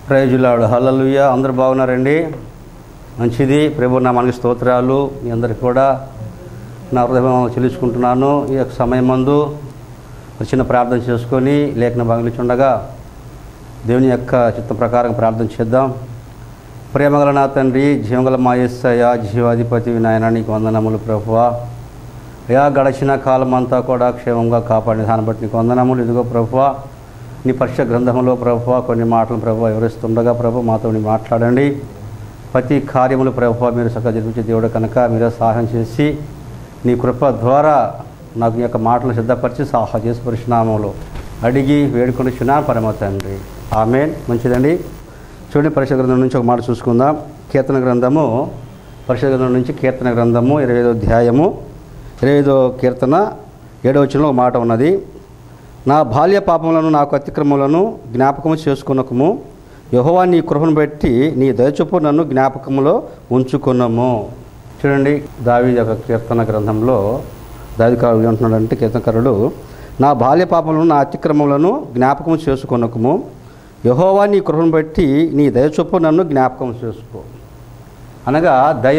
ప్రయోజులాడు హల్లలుయ్య అందరు బాగున్నారండి మంచిది ప్రభు నా మనకి స్తోత్రాలు మీ అందరికి కూడా నా హృదయం చెల్లించుకుంటున్నాను ఈ యొక్క సమయం మందు ఒక చిన్న ప్రార్థన చేసుకొని లేఖన భాగలిచుండగా దేవుని యొక్క చిత్త ప్రకారం ప్రార్థన చేద్దాం ప్రేమగల నా తండ్రి జీవగల మాయస్సయ జీవాధిపతి వినాయన నీకు వందనములు ప్రభువా అయా గడిచిన కాలం అంతా కూడా క్షేమంగా కాపాడిన దాన్ని బట్టి నీకు వందనములు ఇదిగో ప్రభువా నీ పరిశ గ్రంథంలో ప్రభువా కొన్ని మాటలు ప్రభు వివరిస్తుండగా ప్రభు మాతో నీ మాట్లాడండి ప్రతి కార్యములు ప్రభు మీరు సగ జరిపించే దేవుడు కనుక మీరే సహాయం చేసి నీ కృప ద్వారా నాకు ఈ యొక్క మాటలు సిద్ధపరిచి సహాయం చేసి పరిశునామంలో అడిగి వేడుకొని చున్నా పరమ తండ్రి ఆమె మంచిదండి చూడండి పరిశుద్ధ గ్రంథం నుంచి ఒక మాట చూసుకుందాం కీర్తన గ్రంథము పరిశుద్ధ గ్రంథం నుంచి కీర్తన గ్రంథము ఇరవై ఐదో అధ్యాయము ఇరవై ఐదో కీర్తన ఏడవ వచనంలో ఒక మాట ఉన్నది నా బాల్య పాపములను నాకు అతిక్రమములను జ్ఞాపకము చేసుకున్నకము యహోవా నీ కృపను బట్టి నీ దయచొప్పు నన్ను జ్ఞాపకములో ఉంచుకున్నాము చూడండి దావి యొక్క కీర్తన గ్రంథంలో దావికారుడు ఏమంటున్నాడంటే కీర్తనకారుడు నా బాల్య పాపములను నా అతిక్రమములను జ్ఞాపకము చేసుకున్నకము యహోవా నీ కృపను బట్టి నీ దయచొప్పు నన్ను జ్ఞాపకం చేసుకో అనగా దయ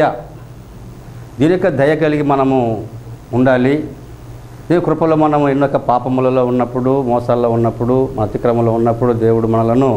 దీని యొక్క దయ కలిగి మనము ఉండాలి దేవుని కృపలో మనం ఎన్నో పాపములలో ఉన్నప్పుడు మోసాల్లో ఉన్నప్పుడు అతిక్రమంలో ఉన్నప్పుడు దేవుడు మనలను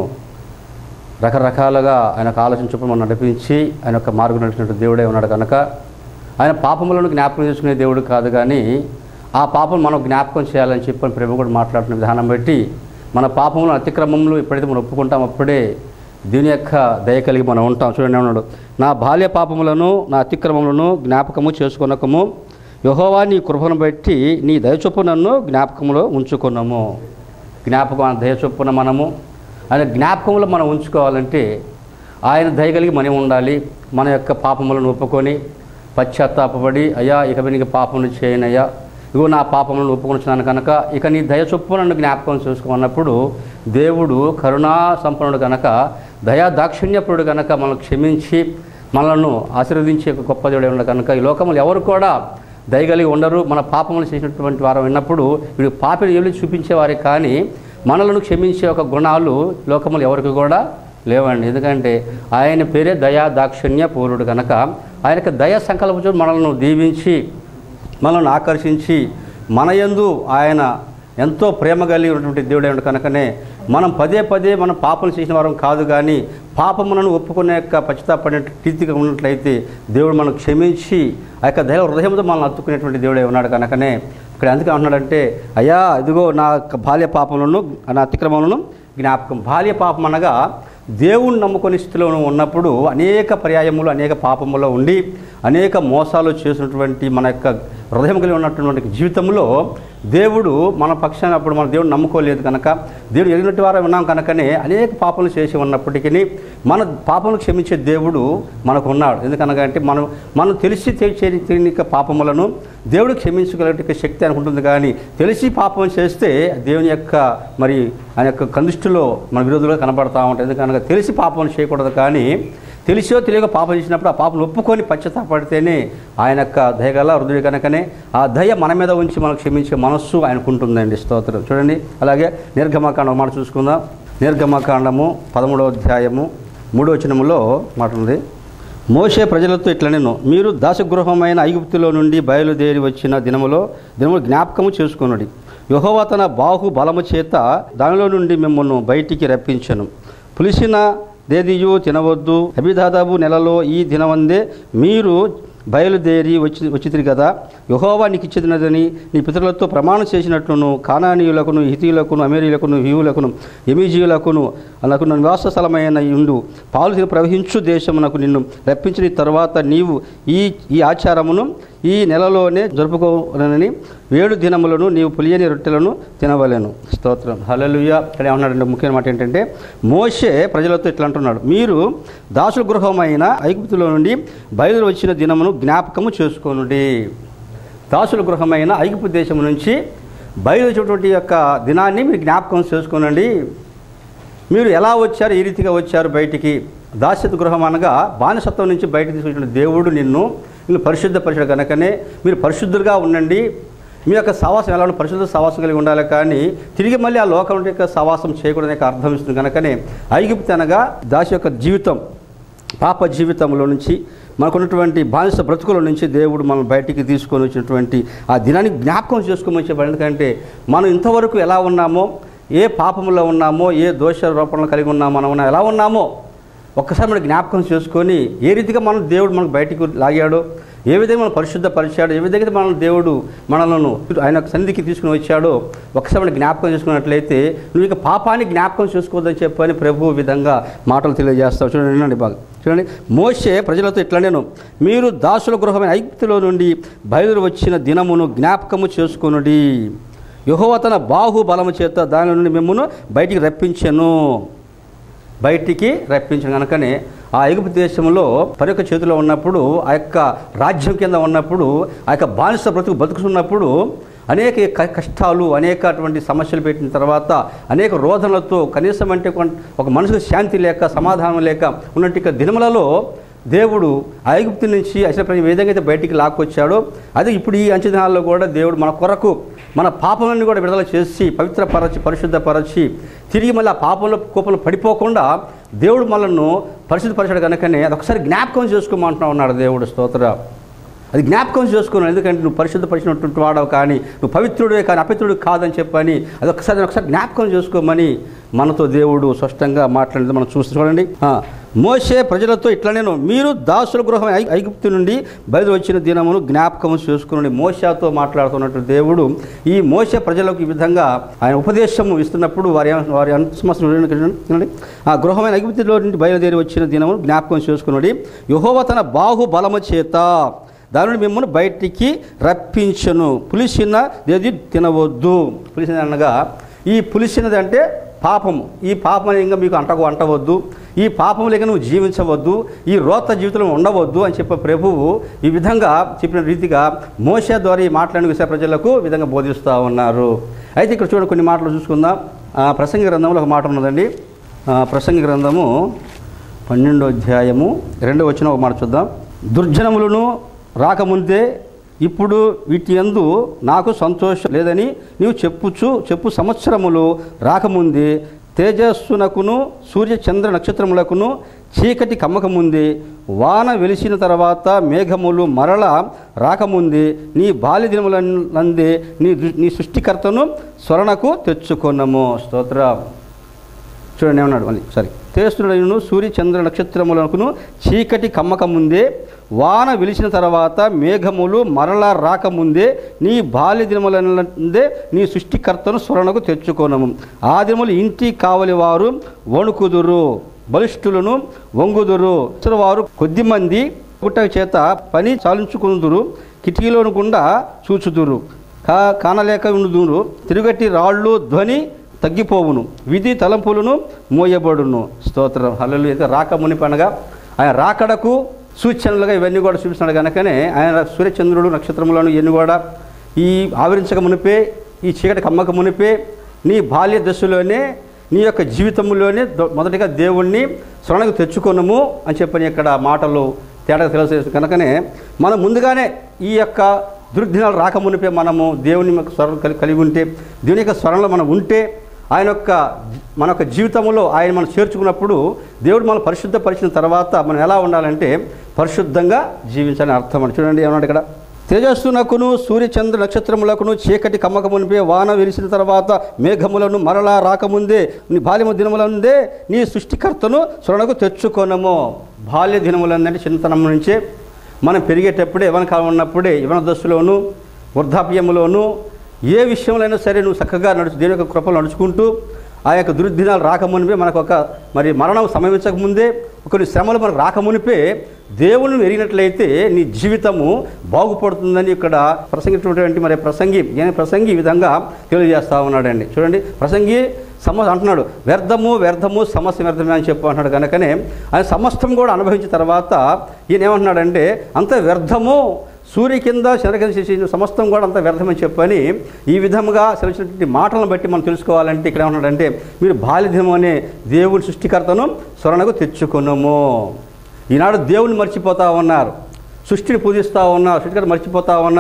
రకరకాలుగా ఆయనకు ఆలోచించప్పుడు మనం నడిపించి ఆయన యొక్క మార్గం నడిచినట్టు దేవుడే ఉన్నాడు కనుక ఆయన పాపములను జ్ఞాపకం చేసుకునే దేవుడు కాదు కానీ ఆ పాపం మనం జ్ఞాపకం చేయాలని చెప్పని ప్రభు కూడా మాట్లాడుతున్న విధానం బట్టి మన పాపములను అతిక్రమములు ఎప్పుడైతే మనం ఒప్పుకుంటాం అప్పుడే దీని యొక్క దయ కలిగి మనం ఉంటాం చూడండి ఏమన్నాడు నా బాల్య పాపములను నా అతిక్రమములను జ్ఞాపకము చేసుకునకము యహోవా నీ కృపను బట్టి నీ దయచొప్పు నన్ను జ్ఞాపకంలో ఉంచుకున్నాము జ్ఞాపకం దయ చొప్పున మనము ఆయన జ్ఞాపకంలో మనం ఉంచుకోవాలంటే ఆయన దయ కలిగి మనం ఉండాలి మన యొక్క పాపములను ఒప్పుకొని పశ్చాత్తాపడి అయ్యా ఇక నీకు పాపములు చేయనయ్యా ఇగో నా పాపములను ఒప్పుకొనిచున్నాను కనుక ఇక నీ దయ చొప్పు నన్ను జ్ఞాపకం చేసుకున్నప్పుడు దేవుడు కరుణా సంపన్నుడు కనుక దయా దాక్షిణ్యపుడు కనుక మనల్ని క్షమించి మనలను ఆశీర్వదించే ఒక గొప్ప దేవుడు ఉన్నాడు కనుక ఈ లోకములు ఎవరు కూడా దయగలిగి ఉండరు మన పాపములు చేసినటువంటి వారు విన్నప్పుడు వీడు పాపిని వెళ్ళి చూపించేవారే కానీ మనలను క్షమించే ఒక గుణాలు లోకములు ఎవరికి కూడా లేవండి ఎందుకంటే ఆయన పేరే దయా దాక్షిణ్య పూర్వుడు కనుక ఆయనకు దయ సంకల్పించు మనల్ని దీవించి మనల్ని ఆకర్షించి మన యందు ఆయన ఎంతో ప్రేమ కలిగి ఉన్నటువంటి దేవుడే ఉండు కనుకనే మనం పదే పదే మనం పాపం చేసిన వారం కాదు కానీ పాపములను ఒప్పుకునే యొక్క పశ్చాత్తాపడే రీతిగా ఉన్నట్లయితే దేవుడు మనం క్షమించి ఆ యొక్క దైవ హృదయంతో మనల్ని అత్తుకునేటువంటి దేవుడే ఉన్నాడు కనుకనే ఇక్కడ ఎందుకు అంటున్నాడంటే అయ్యా ఇదిగో నా యొక్క బాల్య పాపములను నా అతిక్రమములను జ్ఞాపకం బాల్య పాపం అనగా దేవుణ్ణి నమ్ముకొని స్థితిలో ఉన్నప్పుడు అనేక పర్యాయములు అనేక పాపములో ఉండి అనేక మోసాలు చేసినటువంటి మన యొక్క హృదయం కలిగి ఉన్నటువంటి జీవితంలో దేవుడు మన పక్షాన అప్పుడు మన దేవుడు నమ్ముకోలేదు కనుక దేవుడు ఎరిగినట్టు వారు ఉన్నాం కనుకనే అనేక పాపలు చేసి ఉన్నప్పటికీ మన పాపములు క్షమించే దేవుడు మనకు ఉన్నాడు ఎందుకనగా అంటే మనం మనం తెలిసి చేయని పాపములను దేవుడు క్షమించగలిగే శక్తి అనుకుంటుంది కానీ తెలిసి పాపం చేస్తే దేవుని యొక్క మరి ఆయన యొక్క కందిష్టిలో మన విరోధులుగా కనబడతా ఉంటాయి ఎందుకనగా తెలిసి పాపం చేయకూడదు కానీ తెలిసో తెలియక పాపం చేసినప్పుడు ఆ పాపం ఒప్పుకొని పశ్చాత్తాపడితేనే ఆయన యొక్క దయగల హృదయ కనుకనే ఆ దయ మన మీద ఉంచి మనం క్షమించే మనస్సు ఆయనకుంటుందండి స్తోత్రం చూడండి అలాగే నిర్గమకాండం మాట చూసుకుందాం నిర్గమకాండము పదమూడవ అధ్యాయము మూడో వచనములో మాట ఉంది మోసే ప్రజలతో ఇట్లా నేను మీరు దాసగృహమైన ఐగుప్తులో నుండి బయలుదేరి వచ్చిన దినములో దినములు జ్ఞాపకము చేసుకున్నది యహోవా తన బాహు బలము చేత దానిలో నుండి మిమ్మల్ని బయటికి రప్పించను పులిసిన దేదియు తినవద్దు అభిదాదాబు నెలలో ఈ దినవందే మీరు బయలుదేరి వచ్చి వచ్చితిరి కదా యహోవా నీకు ఇచ్చినదని నీ పితరులతో ప్రమాణం చేసినట్లును కానానీయులకును హితీయులకును అమేరియులకును హియులకును ఎమీజీయులకును నాకు నివాస స్థలమైన ఉండు పాలు తిని ప్రవహించు దేశమునకు నిన్ను రప్పించిన తర్వాత నీవు ఈ ఈ ఆచారమును ఈ నెలలోనే జరుపుకోనని ఏడు దినములను నీవు పులియని రొట్టెలను తినవలేను స్తోత్రం హలలుయ ఇక్కడ ఏమన్నాడంటే ముఖ్యమైన మాట ఏంటంటే మోషే ప్రజలతో ఇట్లా అంటున్నాడు మీరు దాసుల గృహమైన ఐగుప్తులో నుండి బయలుదేరి వచ్చిన దినమును జ్ఞాపకము చేసుకోనుడి దాసుల గృహమైన ఐగుప్తు దేశం నుంచి బయలుదేరేటువంటి యొక్క దినాన్ని మీరు జ్ఞాపకం చేసుకోనండి మీరు ఎలా వచ్చారు ఏ రీతిగా వచ్చారు బయటికి దాస్యత గృహం అనగా బానిసత్వం నుంచి బయటకు తీసుకొచ్చిన దేవుడు నిన్ను నిన్ను పరిశుద్ధపరిచాడు కనుకనే మీరు పరిశుద్ధులుగా ఉండండి మీ యొక్క సవాసం ఎలా ఉండాలి? పరిశుద్ధ సవాసం కలిగి ఉండాలి కానీ తిరిగి మళ్ళీ ఆ లోకం యొక్క సవాసం చేయకూడదని యొక్క అర్థం ఇస్తుంది కనుకనే ఐగుప్తు అనగా దాసి యొక్క జీవితం పాప జీవితంలో నుంచి మనకున్నటువంటి బానిస బ్రతుకుల నుంచి దేవుడు మనం బయటికి తీసుకొని వచ్చినటువంటి ఆ దినాన్ని జ్ఞాపకం చేసుకోమని చెప్పాడు ఎందుకంటే మనం ఇంతవరకు ఎలా ఉన్నామో ఏ పాపంలో ఉన్నామో ఏ దోష రూపంలో కలిగి ఉన్నామో మనం ఎలా ఉన్నామో ఒక్కసారి మనం జ్ఞాపకం చేసుకొని ఏ రీతిగా మనం దేవుడు మనకు బయటికి లాగాడో ఏ విధంగా మనం పరిశుద్ధపరిచాడు ఏ విధంగా మనం దేవుడు మనలను ఆయన యొక్క సన్నిధికి తీసుకుని వచ్చాడో ఒకసారి మనం జ్ఞాపకం చేసుకున్నట్లయితే నువ్వు ఇక పాపాన్ని జ్ఞాపకం చేసుకోవద్దని చెప్పని ప్రభు విధంగా మాటలు తెలియజేస్తావు చూడండి వినండి బాగా చూడండి మోసే ప్రజలతో ఇట్లా నేను మీరు దాసుల గృహమైన ఐక్యతలో నుండి బయలుదేరి వచ్చిన దినమును జ్ఞాపకము చేసుకొనుడి యెహోవా తన బాహుబలము చేత దాని నుండి మిమ్మల్ని బయటికి రప్పించెను బయటికి రప్పించిన కనుకనే ఆ ఎగుపు దేశంలో పరి యొక్క చేతిలో ఉన్నప్పుడు ఆ యొక్క రాజ్యం కింద ఉన్నప్పుడు ఆ యొక్క బానిస బ్రతుకు బతుకుతున్నప్పుడు అనేక క- కష్టాలు అనేక అటువంటి సమస్యలు పెట్టిన తర్వాత అనేక రోధనలతో కనీసం అంటే కొన్- ఒక మనసుకు శాంతి లేక సమాధానం లేక ఉన్నట్టు దినములలో దేవుడు ఐగుప్తు నుంచి అసలు ఏ విధంగా అయితే బయటికి లాక్కొచ్చాడో అదే ఇప్పుడు ఈ అంచె దినాల్లో కూడా దేవుడు మన కొరకు మన పాపములను కూడా విడుదల చేసి పవిత్రపరచి పరిశుద్ధపరచి తిరిగి మళ్ళీ ఆ పాపంలో కోపంలో పడిపోకుండా దేవుడు మనల్ని పరిశుద్ధపరచాడు కనుకనే అది ఒకసారి జ్ఞాపకం చేసుకోమంటున్నా ఉన్నాడు దేవుడు స్తోత్ర అది జ్ఞాపకం చేసుకున్నాను ఎందుకంటే నువ్వు పరిశుద్ధపరిచినటువంటి వాడవు కానీ నువ్వు పవిత్రుడే కానీ అపవిత్రుడు కాదని చెప్పని అది ఒకసారి ఒకసారి జ్ఞాపకం చేసుకోమని మనతో దేవుడు స్పష్టంగా మాట్లాడేది మనం చూస్తూ చూడండి ఆ, మోసే ప్రజలతో ఇట్లా నేను మీరు దాసుల గృహం ఐ- ఐగుప్తు నుండి బయలు వచ్చిన దినమును జ్ఞాపకం చేసుకుని మోసతో మాట్లాడుతున్నట్టు దేవుడు ఈ మోస ప్రజలకు ఈ విధంగా ఆయన ఉపదేశము ఇస్తున్నప్పుడు వారి వారి సమస్య ఆ గృహమైన ఐగుప్తులో నుండి బయలుదేరి వచ్చిన దినమును జ్ఞాపకం చేసుకున్నాడు యహోవ తన బాహు బలము చేత దాని నుండి మిమ్మల్ని బయటికి రప్పించను పులిసిన ఏది తినవద్దు పులిసినది అనగా ఈ పులిసినది అంటే పాపము ఈ పాపం ఇంకా మీకు అంటకు అంటవద్దు ఈ పాపం లేక నువ్వు జీవించవద్దు ఈ రోత జీవితంలో ఉండవద్దు అని చెప్పే ప్రభువు ఈ విధంగా చెప్పిన రీతిగా మోస ద్వారా ఈ మాట్లాడిన విషయ ప్రజలకు ఈ విధంగా బోధిస్తూ ఉన్నారు అయితే ఇక్కడ చూడండి కొన్ని మాటలు చూసుకుందాం ఆ, ప్రసంగి గ్రంథంలో ఒక మాట ఉన్నదండి ఆ, ప్రసంగి గ్రంథము పన్నెండో అధ్యాయము రెండో వచ్చిన ఒక మాట చూద్దాం దుర్జనములను రాకముందే ఇప్పుడు వీటి యందు నాకు సంతోషం లేదని నీవు చెప్పుచు చెప్పు సంవత్సరములు రాకముందే తేజస్సునకును సూర్య చంద్ర నక్షత్రములకును చీకటి కమ్మకముందే వాన వెలిసిన తర్వాత మేఘములు మరల రాకముందే నీ బాల్య దినములందే నీ దృ- నీ సృష్టికర్తను స్మరణకు తెచ్చుకొన్నము స్తోత్రం చూడండి ఏమన్నాడు మళ్ళీ సరే తేస్తుడను సూర్య చంద్ర నక్షత్రములకును చీకటి కమ్మక ముందే వాన వెలిసిన తర్వాత మేఘములు మరలా రాకముందే నీ బాల్య దినములందే నీ సృష్టికర్తను స్మరణకు తెచ్చుకోనము ఆ దినములు ఇంటి కావలి వారు వణుకుదురు బలిష్ఠులను వంగుదురు ఇతర వారు కొద్దిమంది గుట్ట చేత పని చాలించుకుందురు కిటికీలోను గుండా చూచుదురు కా కానలేక ఉండుదురు తిరుగట్టి రాళ్ళు ధ్వని తగ్గిపోవును విధి తలంపులను మోయబడును స్తోత్రం హల్లెలూయా అయితే రాక మునిపనగా ఆయన రాకడకు సూచనలుగా ఇవన్నీ కూడా చూపిస్తున్నాడు కనుకనే ఆయన సూర్యచంద్రుడు నక్షత్రములను ఇవన్నీ కూడా ఈ ఆవరించక మునిపే ఈ చీకటి కమ్మక మునిపే నీ బాల్య దశలోనే నీ యొక్క జీవితంలోనే దొ- మొదటిగా దేవుణ్ణి స్మరణకు తెచ్చుకొనము అని చెప్పని ఇక్కడ మాటలు తేడా తెలియజేస్తుంది కనుకనే మనం ముందుగానే ఈ యొక్క దుర్దినాలు రాకమునిపే మనము దేవుని యొక్క స్వరం కలి- కలిగి ఉంటే దేవుని యొక్క స్వరంలో మనం ఉంటే ఆయన యొక్క మన యొక్క జీవితంలో ఆయన మనం చేర్చుకున్నప్పుడు దేవుడు మనం పరిశుద్ధపరిచిన తర్వాత మనం ఎలా ఉండాలంటే పరిశుద్ధంగా జీవించాలని అర్థం అని చూడండి ఏమన్నాడు ఇక్కడ తేజస్సునకును సూర్యచంద్ర నక్షత్రములకును చీకటి కమ్మకమునిపే వాన విరిసిన తర్వాత మేఘములను మరలా రాకముందే నీ బాల్యము దినములందే నీ సృష్టికర్తను స్మరణకు తెచ్చుకొనము బాల్య దినములందంటే చిన్నతనం నుంచే మనం పెరిగేటప్పుడే యవన కాలం ఉన్నప్పుడే యవన దశలోను వృద్ధాప్యములోను ఏ విషయంలో సరే నువ్వు చక్కగా నడుచు దేని యొక్క కృపలు నడుచుకుంటూ ఆ యొక్క దుర్దినాలు రాకమునిపే మనకు ఒక మరి మరణం సమయించకముందే కొన్ని శ్రమలు మనకు రాకమునిపే దేవుని ఎరిగినట్లయితే నీ జీవితము బాగుపడుతుందని ఇక్కడ ప్రసంగినటువంటి మరి ప్రసంగి ఏం ప్రసంగి ఈ విధంగా తెలియజేస్తా ఉన్నాడండి చూడండి ప్రసంగి సమస్య అంటున్నాడు వ్యర్థము వ్యర్థము సమస్య వ్యర్థమే అని చెప్పు అంటున్నాడు కనుకనే ఆయన సమస్తం కూడా అనుభవించిన తర్వాత ఈయన ఏమంటున్నాడంటే అంత వ్యర్థము సూర్య కింద చంద్ర కింద చేసిన సమస్తం కూడా అంత వ్యర్థమని చెప్పని ఈ విధముగా సెలవిచ్చినటువంటి మాటలను బట్టి మనం తెలుసుకోవాలంటే ఇక్కడ ఏమంటున్నాడంటే మీరు బాల్యదినం అనే దేవుని సృష్టికర్తను స్మరణకు తెచ్చుకున్నాము ఈనాడు దేవుని మర్చిపోతా ఉన్నారు సృష్టిని పూజిస్తూ ఉన్నారు సృష్టికర్త మర్చిపోతా ఉన్నారు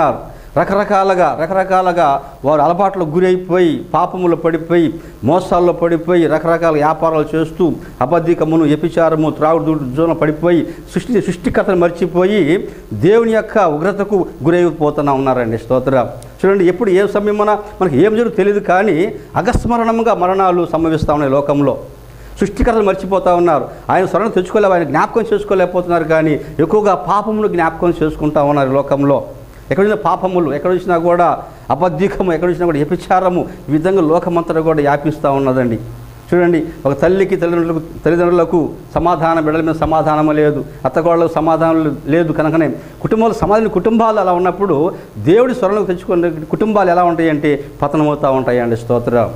రకరకాలుగా రకరకాలుగా వారు అలవాట్లకు గురైపోయి పాపములో పడిపోయి మోసాల్లో పడిపోయి రకరకాల వ్యాపారాలు చేస్తూ అబద్ధికమును వ్యభిచారము త్రాగుడు జోన పడిపోయి సృష్టి సృష్టికర్తను మర్చిపోయి దేవుని యొక్క ఉగ్రతకు గురైపోతున్నా ఉన్నారండి స్తోత్ర చూడండి ఎప్పుడు ఏ సమయమున మనకి ఏం జరుగుతుందో తెలియదు కానీ అకస్మరణంగా మరణాలు సంభవిస్తూ ఉన్నాయి లోకంలో సృష్టికర్తలు మర్చిపోతూ ఉన్నారు ఆయన స్వరణ తెచ్చుకోలేవు ఆయన జ్ఞాపకం చేసుకోలేకపోతున్నారు కానీ ఎక్కువగా పాపములు జ్ఞాపకం చేసుకుంటా ఉన్నారు ఈ లోకంలో ఎక్కడ చూసినా పాపములు ఎక్కడ చూసినా కూడా అబద్ధికము ఎక్కడ చూసినా కూడా వ్యభిచారము ఈ విధంగా లోకమంతటా కూడా వ్యాపిస్తూ ఉన్నదండి చూడండి ఒక తల్లికి తల్లిదండ్రులకు తల్లిదండ్రులకు సమాధానం బిడ్డల మీద సమాధానము లేదు అత్తగోళ్ళకు సమాధానం లేదు కనుకనే కుటుంబాలు సమాధాన కుటుంబాలు అలా ఉన్నప్పుడు దేవుడి స్వరణకు తెచ్చుకునే కుటుంబాలు ఎలా ఉంటాయి అంటే పతనమవుతూ ఉంటాయండి స్తోత్రం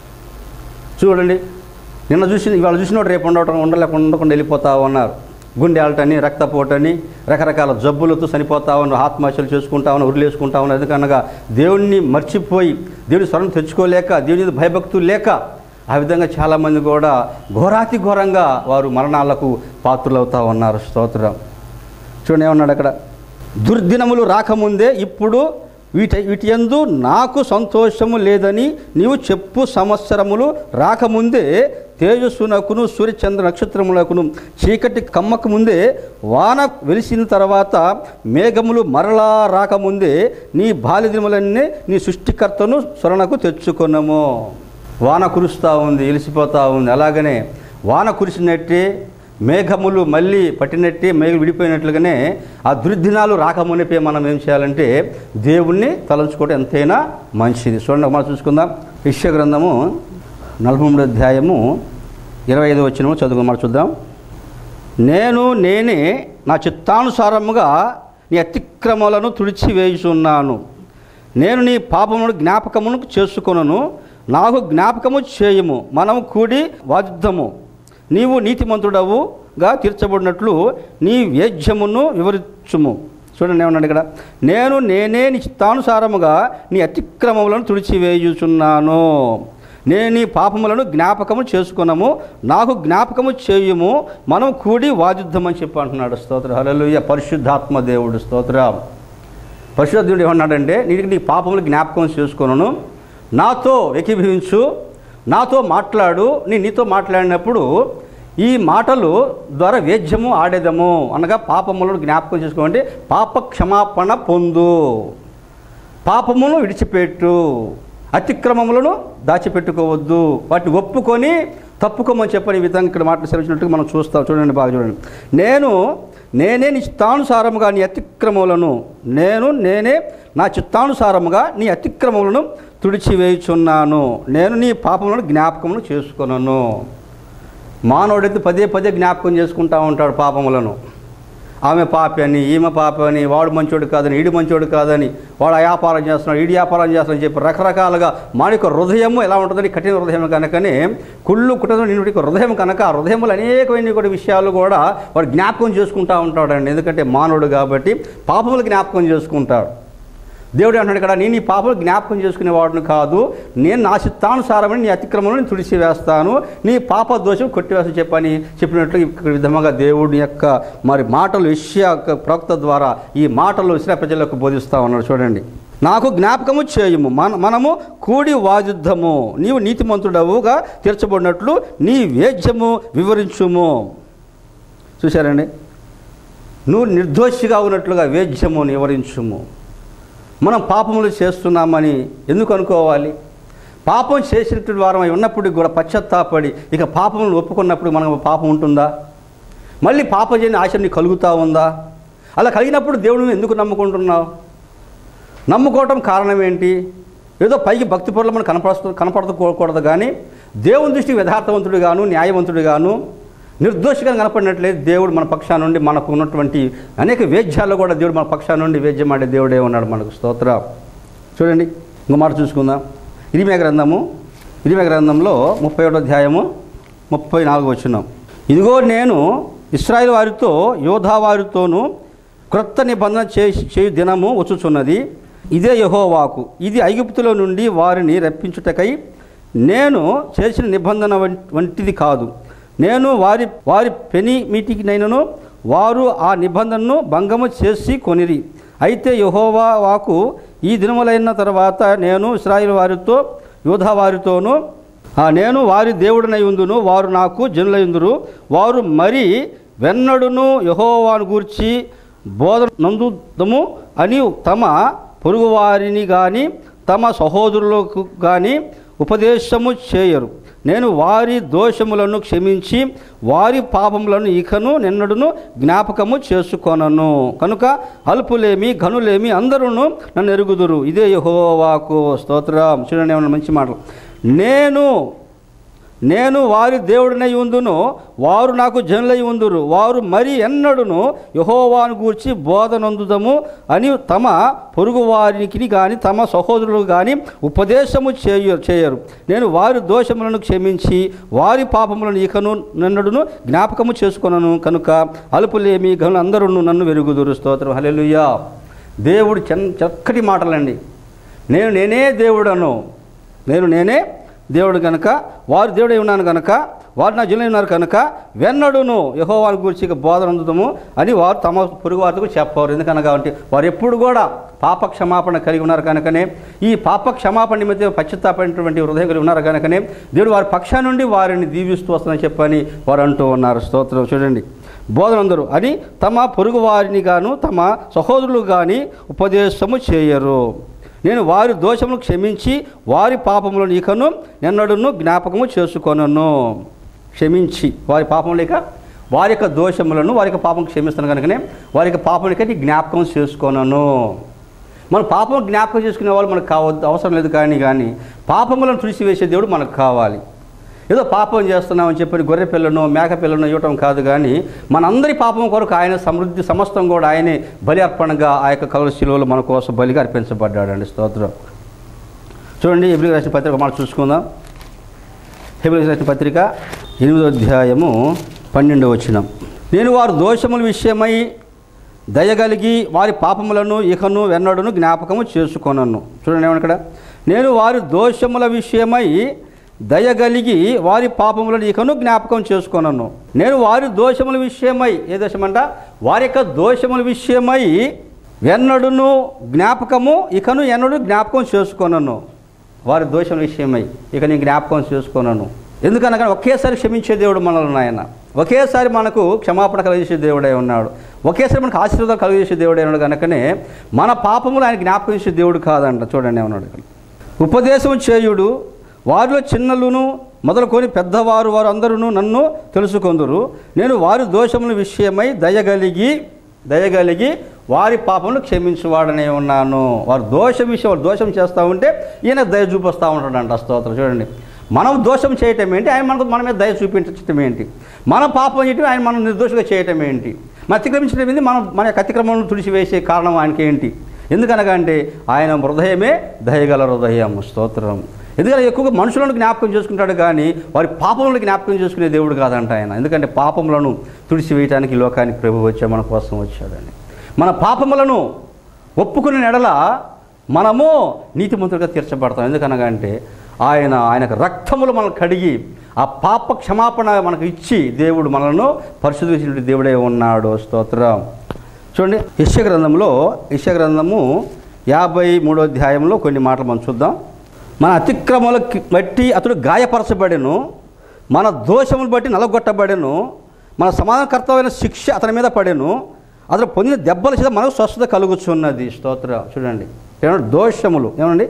చూడండి నిన్న చూసి ఇవాళ చూసినోడు రేపు ఉండటం ఉండలేకుండా ఉండకుండా వెళ్ళిపోతా ఉన్నారు గుండె ఆల్టని రక్తపోటని రకరకాల జబ్బులతో చనిపోతా ఉన్నారు ఆత్మహత్యలు చేసుకుంటా ఉన్నారు ఉరిలేసుకుంటా ఉన్నారు ఎందుకనగా దేవుణ్ణి మర్చిపోయి దేవుని స్వరం తెచ్చుకోలేక దేవుని మీద భయభక్తులు లేక ఆ విధంగా చాలామంది కూడా ఘోరాతి ఘోరంగా వారు మరణాలకు పాత్రులవుతా ఉన్నారు స్తోత్రం చూడండి ఏమన్నాడు అక్కడ దుర్దినములు రాకముందే ఇప్పుడు వీటి వీటి యందు నాకు సంతోషము లేదని నీవు చెప్పు సంవత్సరములు రాకముందే తేజస్సునకును సూర్యచంద్ర నక్షత్రములకును చీకటి కమ్మక ముందే వాన వెలిసిన తర్వాత మేఘములు మరలా రాకముందే నీ బాల్యదినములన్నీ నీ సృష్టికర్తను స్మరణకు తెచ్చుకొనము వాన కురుస్తూ ఉంది వెలిసిపోతూ ఉంది అలాగనే వాన కురిసినట్టే మేఘములు మళ్ళీ పట్టినట్టే మేఘలు విడిపోయినట్లుగానే ఆ దుర్దినాలు రాకమునిపే మనం ఏం చేయాలంటే దేవుణ్ణి తలంచుకోవడం ఎంతైనా మంచిది చూడండి మనం చూసుకుందాం విశ్వ గ్రంథము నలభై మూడు అధ్యాయము ఇరవై ఐదు వచ్చినము చదువు మనం చూద్దాం నేను నేనే నా చిత్తానుసారముగా నీ అతిక్రమలను తుడిచివేయుచున్నాను నేను నీ పాపమును జ్ఞాపకమును చేసుకొనను నాకు జ్ఞాపకము చేయము మనము కూడి వాదిద్దము నీవు నీతిమంతుడవుగా తీర్చబడినట్లు నీ వేద్యమును వివరించుము చూడండి ఏమన్నాడు ఇక్కడ నేను నేనే నీ చిత్తానుసారముగా నీ అతిక్రమములను తుడిచివేయుచున్నాను నేను నీ పాపములను జ్ఞాపకము చేసుకున్నాము నాకు జ్ఞాపకము చేయుము మనం కూడి వాదిద్దామని చెప్పి అంటున్నాడు స్తోత్ర హల్లెలూయా పరిశుద్ధాత్మ దేవుడు స్తోత్ర పరిశుద్ధుడు ఏమన్నాడంటే నీకు నీ పాపములు జ్ఞాపకం చేసుకున్నాను నాతో ఏకీభవించు నాతో మాట్లాడు నేను నీతో మాట్లాడినప్పుడు ఈ మాటలు ద్వారా వేద్యము ఆడేదము అనగా పాపములను జ్ఞాపకం చేసుకోమంటే పాప క్షమాపణ పొందు పాపమును విడిచిపెట్టు అతిక్రమములను దాచిపెట్టుకోవద్దు వాటిని ఒప్పుకొని తప్పుకోమని చెప్పని ఈ విధంగా ఇక్కడ మాట సెలవించినట్టుగా మనం చూస్తాం చూడండి బాగా చూడండి నేను నేనే నీ చిత్తానుసారముగా నీ అతిక్రమములను నేను నేనే నా చిత్తానుసారముగా నీ అతిక్రమములను తుడిచివేయుచున్నాను నేను నీ పాపములను జ్ఞాపకమును చేసుకున్నాను మానవుడైతే పదే పదే జ్ఞాపకం చేసుకుంటా ఉంటాడు పాపములను ఆమె పాపి అని ఈమె పాపి అని వాడు మంచోడు కాదని ఈడు మంచోడు కాదని వాడు ఆ వ్యాపారం చేస్తున్నాడు ఈడు వ్యాపారం చేస్తున్నాడు చెప్పి రకరకాలుగా మన యొక్క హృదయము ఎలా ఉంటుందని కఠిన హృదయం కనుకనే కుళ్ళు కుటుంబం నిన్నుడి హృదయం కనుక ఆ హృదయములు అనేకమైన కూడా విషయాలు కూడా వాడు జ్ఞాపకం చేసుకుంటా ఉంటాడండి ఎందుకంటే మానవుడు కాబట్టి పాపములు జ్ఞాపకం చేసుకుంటాడు దేవుడు అంటున్నాడు ఇక్కడ నేను నీ పాపలు జ్ఞాపకం చేసుకునేవాడును కాదు నేను నా చిత్తానుసారమని నీ అతిక్రమణను తుడిచి వేస్తాను నీ పాప దోషం కొట్టివేసి చెప్పని చెప్పినట్లు ఈ విధముగా దేవుడి యొక్క మరి మాటలు విషయ ప్రవక్త ద్వారా ఈ మాటలు ఇస్రా ప్రజలకు బోధిస్తా ఉన్నాడు చూడండి నాకు జ్ఞాపకము చేయము మన మనము కూడి వాదిద్దము నీవు నీతిమంతుడవుగా తీర్చబడినట్లు నీ వేద్యము వివరించుము చూశారండి నువ్వు నిర్దోషిగా ఉన్నట్లుగా వేద్యము వివరించుము మనం పాపములు చేస్తున్నామని ఎందుకు అనుకోవాలి పాపం చేసినటువంటి వారం ఉన్నప్పటికి కూడా పశ్చాత్తాపడి ఇక పాపములను ఒప్పుకున్నప్పుడు మనకు పాపం ఉంటుందా మళ్ళీ పాపం చేయని ఆశ నీకు కలుగుతూ ఉందా అలా కలిగినప్పుడు దేవుడిని ఎందుకు నమ్ముకుంటున్నావు నమ్ముకోవటం కారణం ఏంటి ఏదో పైకి భక్తి పొరలు మనం కనపడుతూ కనపడకూడదు కానీ దేవుని దృష్టికి యథార్థవంతుడు గాను న్యాయవంతుడు గాను నిర్దోషిగా కనపడినట్లయితే దేవుడు మన పక్షా నుండి మనకు ఉన్నటువంటి అనేక వేద్యాల్లో కూడా దేవుడు మన పక్షా నుండి వేద్యం ఆడే దేవుడే ఉన్నాడు మనకు స్తోత్ర చూడండి ఇంకో మాట చూసుకుందాం ఇరిమే గ్రంథము ఇరిమే గ్రంథంలో ముప్పై ఒకటో అధ్యాయము ముప్పై నాలుగు వచ్చినాం ఇదిగో నేను ఇస్రాయేల్ వారితో యోధా వారితోనూ క్రొత్త నిబంధన చే చేయు దినము వచ్చుచున్నది ఇదే యహోవాకు ఇది ఐగుప్తులో నుండి వారిని రప్పించుటకై నేను చేసిన నిబంధన వం- వంటిది కాదు నేను వారి వారి పెనిమిటికినైనను వారు ఆ నిబంధనను భంగము చేసి కొనిరి అయితే యహోవా వాకు ఈ దినములైన తర్వాత నేను ఇస్రాయిల్ వారితో యోధా వారితోనూ ఆ నేను వారి దేవుడినై ఉందును వారు నాకు జనులైందురు వారు మరి వెన్నడును యహోవాను గూర్చి బోధ నందుదము అని తమ పొరుగువారిని కానీ తమ సహోదరులకు కానీ ఉపదేశము చేయరు నేను వారి దోషములను క్షమించి వారి పాపములను ఇకను నిన్నడును జ్ఞాపకము చేసుకొనను కనుక అల్పులేమి ఘనులేమి అందరూ నన్ను ఎరుగుదురు ఇదే యహోవాకు స్తోత్రం చూడండి ఏమన్నా మంచి మాటలు నేను నేను వారి దేవుడినై ఉందును వారు నాకు జనులై ఉందురు వారు మరి ఎన్నడును యహోవాను గూర్చి బోధనందుదము అని తమ పొరుగు వారికి కానీ తమ సహోదరులకు కానీ ఉపదేశము చేయ చేయరు నేను వారి దోషములను క్షమించి వారి పాపములను ఇకను నిన్నడును జ్ఞాపకము చేసుకొనను కనుక అలుపులేమి గనులు అందరూ నన్ను వెరుగుదురు స్తోత్రం హల్లెలూయా దేవుడు చెన్ చక్కటి మాటలండి నేను నేనే దేవుడను నేను నేనే దేవుడు కనుక వారు దేవుడై ఉన్నాను కనుక వారు నా జిల్లా ఉన్నారు కనుక వెన్నడును యహోవాని గురించి ఇక బోధన అందుతాము అని వారు తమ పొరుగు వారికి చెప్పారు ఎందుకనగా అంటే వారు ఎప్పుడు కూడా పాప క్షమాపణ కలిగి ఉన్నారు కనుకనే ఈ పాప క్షమాపణ నిమిత్తం పశ్చాత్తాపడినటువంటి హృదయం కలిగి ఉన్నారు కనుకనే దేవుడు వారి పక్షా నుండి వారిని దీవిస్తూ వస్తుందని చెప్పని వారు అంటూ ఉన్నారు స్తోత్రం చూడండి బోధనందరూ అని తమ పొరుగు వారిని గాను తమ సహోదరులు కానీ ఉపదేశము చేయరు నేను వారి దోషములు క్షమించి వారి పాపములను ఇకను నిన్నడును జ్ఞాపకము చేసుకొనను క్షమించి వారి పాపములు ఇక వారి యొక్క దోషములను వారి యొక్క పాపం క్షమిస్తాను కనుకనే వారి యొక్క పాపములకని జ్ఞాపకం చేసుకొనను మన పాపం జ్ఞాపకం చేసుకునే వాళ్ళు మనకు కావద్దు అవసరం లేదు కానీ కానీ పాపములను తుడిసివేసే దేవుడు మనకు కావాలి ఏదో పాపం చేస్తున్నామని చెప్పి గొర్రె పిల్లను మేక పిల్లను ఇవ్వటం కాదు కానీ మనందరి పాపం కొరకు ఆయన సమృద్ధి సమస్తం కూడా ఆయనే బలి అర్పణగా ఆ యొక్క కలువ శిలువలు మన కోసం బలిగా అర్పించబడ్డాడండి స్తోత్రం చూడండి ఎబ్రి రాసిన పత్రిక మనం చూసుకుందాం హెబ్రి రాసిన పత్రిక ఎనిమిదో అధ్యాయము పన్నెండు వచ్చినం నేను వారు దోషముల విషయమై దయగలిగి వారి పాపములను ఇకను వెన్నడును జ్ఞాపకము చేసుకొనను చూడండి ఏమన్నా ఇక్కడ నేను వారి దోషముల విషయమై దయగలిగి వారి పాపములను ఇకను జ్ఞాపకం చేసుకొనను నేను వారి దోషముల విషయమై ఏ దోషమంట వారి యొక్క దోషముల విషయమై వెన్నడును జ్ఞాపకము ఇకను ఎన్నడు జ్ఞాపకం చేసుకొనను వారి దోషం విషయమై ఇక నేను జ్ఞాపకం చేసుకున్నాను ఎందుకనగా ఒకేసారి క్షమించే దేవుడు మనల్ని ఆయన ఒకేసారి మనకు క్షమాపణ కలిగేసే దేవుడై ఉన్నాడు ఒకేసారి మనకు ఆశీర్వాదం కలిగేసే దేవుడై ఉన్నాడు కనుకనే మన పాపములు ఆయన జ్ఞాపకం చేసే దేవుడు కాదంట చూడండి ఏమన్నాడు ఇక్కడ ఉపదేశం చేయుడు వారిలో చిన్నలును మొదలుకొని పెద్దవారు వారు అందరూ నన్ను తెలుసుకొందురు నేను వారి దోషముల విషయమై దయగలిగి దయగలిగి వారి పాపములు క్షమించువాడనే ఉన్నాను వారు దోష విషయం వారు దోషం చేస్తూ ఉంటే ఈయన దయ చూపిస్తూ ఉంటాడంట స్తోత్రం చూడండి మనం దోషం చేయటం ఏంటి ఆయన మనకు మన మీద దయ చూపించటం ఏంటి మన పాపం చేయటం ఆయన మనం నిర్దోషిగా చేయటం ఏంటి మన అతిక్రమించడం ఏంటి మనం మన యొక్క అతిక్రమణను తుడిచివేసే కారణం ఆయనకి ఏంటి ఎందుకనగా అంటే ఆయన హృదయమే దయగల హృదయం స్తోత్రం ఎందుకంటే ఎక్కువగా మనుషులను జ్ఞాపకం చేసుకుంటాడు కానీ వారి పాపములను జ్ఞాపకం చేసుకునే దేవుడు కాదంట ఆయన ఎందుకంటే పాపములను తుడిచివేయటానికి ఈ లోకానికి ప్రభు వచ్చా మన కోసం వచ్చాడండి మన పాపములను ఒప్పుకునే నెడల మనము నీతిమంతులుగా తీర్చబడతాం ఎందుకనగా అంటే ఆయన ఆయనకు రక్తములు మనల్ని కడిగి ఆ పాప క్షమాపణ మనకు ఇచ్చి దేవుడు మనలను పరిశుద్ధి దేవుడే ఉన్నాడు స్తోత్రం చూడండి యశ్య గ్రంథంలో యశ్య గ్రంథము యాభై మూడో అధ్యాయంలో కొన్ని మాటలు మనం చూద్దాం మన అతిక్రమలకు బట్టి అతడు గాయపరచబడెను మన దోషములు బట్టి నలగొట్టబడెను మన సమాధానకర్తమైన శిక్ష అతని మీద పడెను అతను పొందిన దెబ్బల చేత మనకు స్వస్థత కలుగుచున్నది స్తోత్ర చూడండి ఏమన్నా దోషములు ఏమండి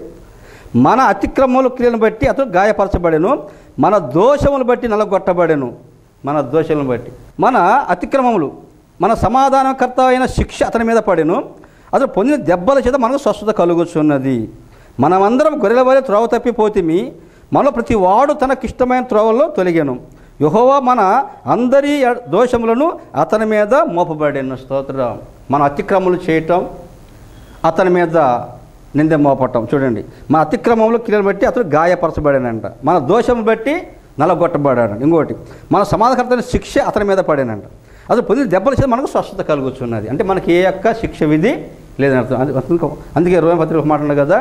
మన అతిక్రమముల క్రియలను బట్టి అతడు గాయపరచబడెను మన దోషములు బట్టి నలగొట్టబడెను మన దోషములను బట్టి మన అతిక్రమములు మన సమాధానకర్త అయిన శిక్ష అతని మీద పడెను అతను పొందిన దెబ్బల చేత మనకు స్వస్థత కలుగుచున్నది మనమందరం గొర్రెల వలె త్రోవ తప్పిపోతిమి మనలో ప్రతి వాడు తనకిష్టమైన త్రోవల్లో తొలగాను యహోవా మన అందరి దోషములను అతని మీద మోపబడిన స్తోత్రం మన అతిక్రమలు చేయటం అతని మీద నింద మోపటం చూడండి మన అతిక్రమంలో క్రియలు బట్టి అతను గాయపరచబడానంట మన దోషం బట్టి నలగొట్టబడాడు ఇంకోటి మన సమాధకర్తమైన శిక్ష అతని మీద పడానంట అతను పొందిన దెబ్బల చేత మనకు స్వస్థత కలుగుతున్నది అంటే మనకి ఏ యొక్క శిక్ష విధి లేదని అర్థం అందు- అందుకే- అందుకే రోమ పత్రిక మాట్లాడు కదా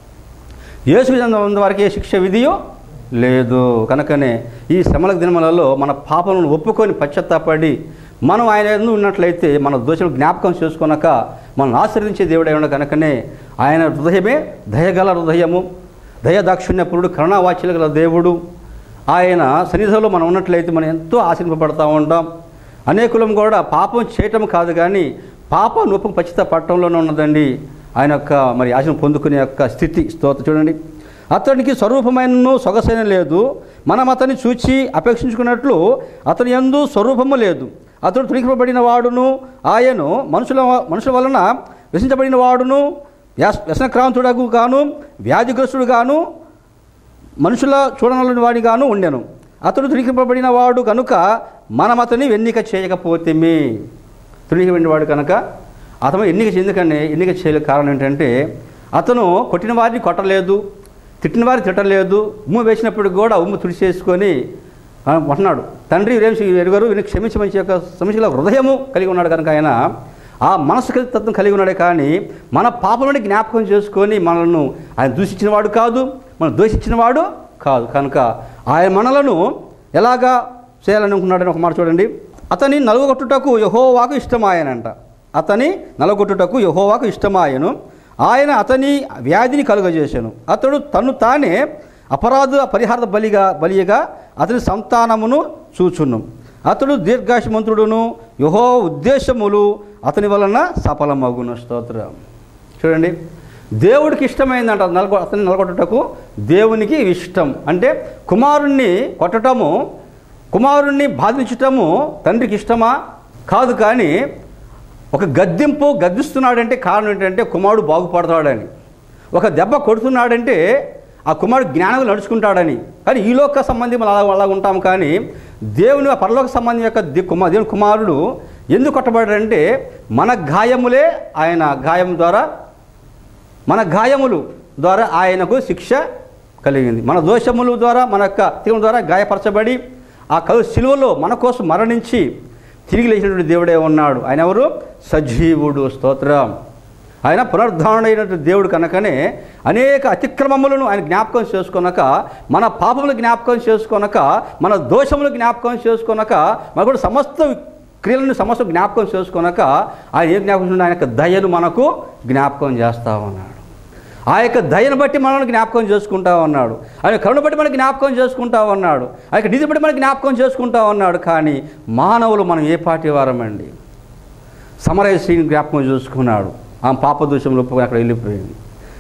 యేసు విధానం వారికి ఏ శిక్ష విధియో లేదు కనుకనే ఈ శ్రమల దినములలో మన పాపలను ఒప్పుకొని పశ్చాత్తాపడి మనం ఆయన ఎందు ఉన్నట్లయితే మన దోషులు జ్ఞాపకం చేసుకొనక మనం ఆశ్రయించే దేవుడై ఉన్న కనుకనే ఆయన హృదయమే దయగల హృదయము దయదాక్షిణ్యపురుడు కరుణావాచ్యులు గల దేవుడు ఆయన సన్నిధిలో మనం ఉన్నట్లయితే మనం ఎంతో ఆశింపబడతా ఉంటాం అనేకులం కూడా పాపం చేయటం కాదు కానీ పాప నొప్పం పచ్చిత పట్టడంలోనే ఉన్నదండి ఆయన యొక్క మరి ఆశను పొందుకునే యొక్క స్థితి స్తోత్ర చూడండి అతనికి స్వరూపమైన సొగసైన లేదు మనం అతన్ని చూచి అపేక్షించుకున్నట్లు అతని ఎందు స్వరూపము లేదు అతడు తుడికిపబడిన వాడును ఆయను మనుషుల మనుషుల వలన వ్యసించబడిన వాడును వ్యస వ్యసనక్రాంతుడకు గాను వ్యాధిగ్రస్తుడు గాను మనుషుల చూడనలని వాడి గాను ఉండెను అతడు తుడికింపబడిన వాడు కనుక మనం అతని ఎన్నిక చేయకపోతేమి తుడికిబడిన వాడు కనుక అతను ఎన్నిక ఎందుకని ఎన్నిక చేయలే కారణం ఏంటంటే అతను కొట్టిన వారిని కొట్టలేదు తిట్టిన వారిని తిట్టలేదు ఉమ్ము వేసినప్పుడు కూడా ఉమ్ము తుడిచేసుకొని ఆ, అంటున్నాడు తండ్రి వీరేం ఎరుగరు వీరిని క్షమించమని యొక్క సమస్యల హృదయము కలిగి ఉన్నాడు కనుక ఆయన ఆ మనసు కలిగి తత్వం కలిగి ఉన్నాడే కానీ మన పాపముని జ్ఞాపకం చేసుకొని మనల్ని ఆయన దూషించిన వాడు కాదు మనం దూషించిన వాడు కాదు కనుక ఆయన మనలను ఎలాగా చేయాలని అనుకున్నాడని ఒక మాట చూడండి అతని నలుగొట్టుటకు యహోవాకు ఇష్టమాయనంట అతని నలగొట్టుటకు యహోవాకు ఇష్టమాయను ఆయన అతని వ్యాధిని కలుగజేశాను అతడు తను తానే అపరాధ పరిహార బలిగా బలిగా అతని సంతానమును చూచును అతడు దీర్ఘాశమంతుడును యహో ఉద్దేశములు అతని వలన సఫలమగును స్తోత్రం చూడండి దేవుడికి ఇష్టమైందంట నలగొ అతన్ని నలగొట్టుటకు దేవునికి ఇష్టం అంటే కుమారుణ్ణి కొట్టటము కుమారుణ్ణి బాధించటము తండ్రికి ఇష్టమా కాదు కానీ ఒక గద్దింపు గద్దిస్తున్నాడంటే కారణం ఏంటంటే కుమారుడు బాగుపడతాడని ఒక దెబ్బ కొడుతున్నాడంటే ఆ కుమారుడు జ్ఞానం నడుచుకుంటాడని కానీ ఈ లోక సంబంధం అలా అలా ఉంటాం కానీ దేవుని ఆ పరలోక సంబంధం యొక్క ది- కుమార్ దేవుని కుమారుడు ఎందుకు కొట్టబడాడంటే మన గాయములే ఆయన గాయం ద్వారా మన గాయములు ద్వారా ఆయనకు శిక్ష కలిగింది మన దోషముల ద్వారా మన యొక్క తీరం ద్వారా గాయపరచబడి ఆ కలు శిలువలో మన కోసం మరణించి తిరిగి లేచినటువంటి దేవుడే ఉన్నాడు ఆయన ఎవరు సజీవుడు స్తోత్రం ఆయన పునరుద్ధారణైనటువంటి దేవుడు కనుకనే అనేక అతిక్రమములను ఆయన జ్ఞాపకం చేసుకొనక మన పాపములు జ్ఞాపకం చేసుకొనక మన దోషములు జ్ఞాపకం చేసుకొనక మన కూడా సమస్త క్రియలను సమస్త జ్ఞాపకం చేసుకొనక ఆయన ఏం జ్ఞాపకం చేసుకున్నాడు? ఆయన యొక్క దయను మనకు జ్ఞాపకం చేస్తా ఉన్నాడు ఆ యొక్క దయను బట్టి మనల్ని జ్ఞాపకం చేసుకుంటా ఉన్నాడు ఆయన కరుణ బట్టి మనకి జ్ఞాపకం చేసుకుంటా ఉన్నాడు ఆ యొక్క నిధి బట్టి మనకి జ్ఞాపకం చేసుకుంటా ఉన్నాడు కానీ మానవులు మనం ఏ పాటి వారమండి సమరయ శ్రీని జ్ఞాపకం చేసుకున్నాడు ఆ పాప దోషంలో అక్కడ వెళ్ళిపోయింది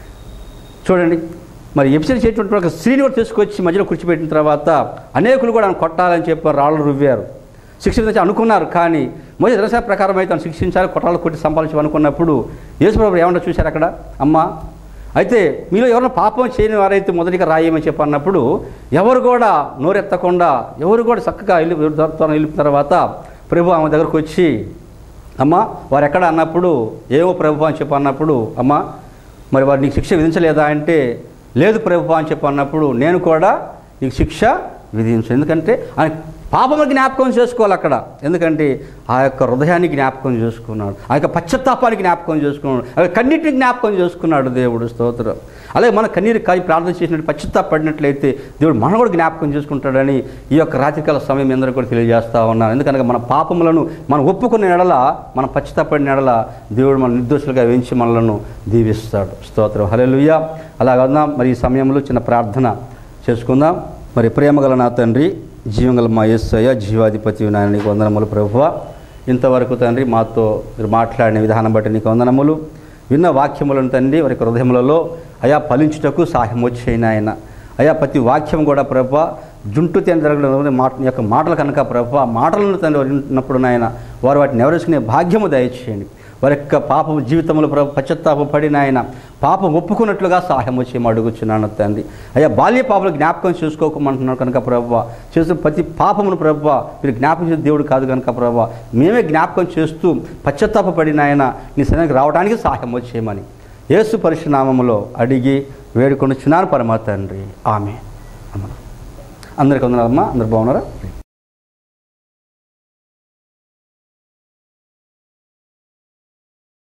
చూడండి మరి ఎపిసోడ్ చేసినటువంటి ఒక స్త్రీని కూడా తీసుకొచ్చి మధ్యలో కూర్చోబెట్టిన తర్వాత అనేకులు కూడా ఆయన కొట్టాలని చెప్పి రాళ్ళు రువ్వారు శిక్షించి అనుకున్నారు కానీ మొదటి దర్శన ప్రకారం అయితే ఆయన శిక్షించాలి కొట్టాలు కొట్టి సంపాదించి అనుకున్నప్పుడు యేసుప్రభు ఏమన్నా చూశారు అక్కడ అమ్మ అయితే మీలో ఎవరైనా పాపం చేయని వారైతే మొదటిగా రాయమని చెప్పి అన్నప్పుడు ఎవరు కూడా నోరెత్తకుండా ఎవరు కూడా చక్కగా వెళ్ళి త్వరగా వెళ్ళిన తర్వాత ప్రభు ఆమె దగ్గరకు వచ్చి అమ్మ వారు ఎక్కడ అన్నప్పుడు ఏమో ప్రభు అని చెప్పి అన్నప్పుడు అమ్మ మరి వారు నీకు శిక్ష విధించలేదా అంటే లేదు ప్రభు అని చెప్పి అన్నప్పుడు నేను కూడా నీకు శిక్ష విధించు ఎందుకంటే ఆయన పాపము జ్ఞాపకం చేసుకోవాలి అక్కడ ఎందుకంటే ఆ యొక్క హృదయాన్ని జ్ఞాపకం చేసుకున్నాడు ఆ యొక్క పశ్చాత్తాపాన్ని జ్ఞాపకం చేసుకున్నాడు ఆ యొక్క కన్నీటిని జ్ఞాపకం చేసుకున్నాడు దేవుడు స్తోత్రం అలాగే మన కన్నీరు కాయి ప్రార్థన చేసినట్టు పశ్చాత్తాపడినట్లయితే దేవుడు మనం కూడా జ్ఞాపకం చేసుకుంటాడని ఈ యొక్క రాత్రికాల సమయం అందరూ కూడా తెలియజేస్తా ఉన్నాను ఎందుకనగా మన పాపములను మనం ఒప్పుకున్న ఎడల మన పశ్చాత్తాపడిన ఎడల దేవుడు మన నిర్దోషులుగా వేయించి మనలను దీవిస్తాడు స్తోత్రం హల్లెలూయా అలాగన్నా మరి ఈ సమయంలో చిన్న ప్రార్థన చేసుకుందాం మరి ప్రేమగల నా తండ్రి జీవంగల మా యేసయ్య జీవాధిపతి నాయన నీకు వందనములు ప్రభువ ఇంతవరకు తండ్రి మాతో మీరు మాట్లాడిన విధానం బట్టి నీకు వందనములు విన్న వాక్యములను తండ్రి వారి యొక్క హృదయములలో అయా ఫలించుటకు సహాయం వచ్చేయన ఆయన అయా ప్రతి వాక్యం కూడా ప్రభు జుంటు తినగలిగిన మాట నీ యొక్క మాటలు కనుక ప్రభు ఆ మాటలను తండ్రి వారు వింటున్నప్పుడు నాయన వారు వాటిని నెవరేసుకునే భాగ్యము దయచేయండి వారి యొక్క పాపం జీవితంలో ప్రభు పశ్చాత్తాప పడిన ఆయన పాపం ఒప్పుకున్నట్లుగా సహాయం వచ్చి అడుగుచున్నాను తండ్రి అయ్యా బాల్య పాపలు జ్ఞాపకం చేసుకోకమంటున్నాడు కనుక ప్రభు చేసిన ప్రతి పాపమును ప్రభు మీరు జ్ఞాపకం చేసే దేవుడు కాదు కనుక ప్రభు మేమే జ్ఞాపకం చేస్తూ పశ్చాత్తాప పడిన ఆయన నీ సన్నిధికి రావడానికి సహాయం వచ్చేయమని యేసు పరిశునామములో అడిగి వేడుకొనుచున్నాను పరమా తండ్రి ఆమె అందరికి వందనాలమ్మా అందరు బాగున్నారా